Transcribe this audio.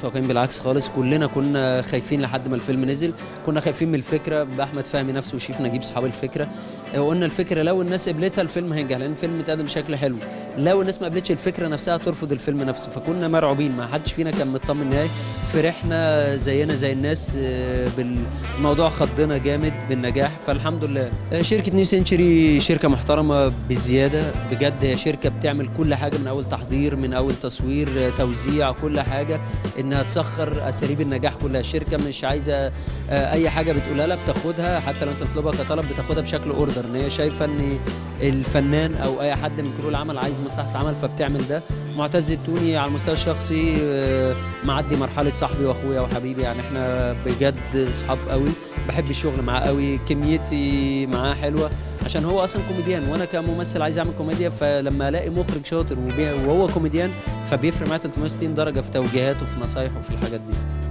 متوقعين بالعكس خالص كلنا كنا خايفين لحد ما الفيلم نزل كنا خايفين من الفكره باحمد فهمي نفسه وشيف نجيب صحاب الفكره وقلنا الفكره لو الناس قبلتها الفيلم هينجح لان الفيلم اتقدم بشكل حلو لو الناس ما قبلتش الفكره نفسها ترفض الفيلم نفسه فكنا مرعوبين ما حدش فينا كان مطمن نهائي فرحنا زينا زي الناس آه، بالموضوع خضنا جامد بالنجاح فالحمد لله آه، شركه نيو سنشري شركه محترمه بزياده بجد هي شركه بتعمل كل حاجه من اول تحضير من اول تصوير آه، توزيع كل حاجه انها تسخر اساليب النجاح كلها الشركه مش عايزه آه، اي حاجه بتقولها لها بتاخدها حتى لو انت تطلبها كطلب بتاخدها بشكل اوردر ان هي شايفه ان الفنان او اي حد من كرو العمل عايز مصلحه عمل فبتعمل ده معتز التوني على المستوى الشخصي آه، معدي مرحله صاحبي واخويا وحبيبي يعني احنا بجد اصحاب قوي بحب الشغل معاه قوي كميتي معاه حلوه عشان هو اصلا كوميديان وانا كممثل عايز اعمل كوميديا فلما الاقي مخرج شاطر وبي- وهو كوميديان فبيفرق معايا 360 درجه في توجيهاته وفي نصايحه وفي الحاجات دي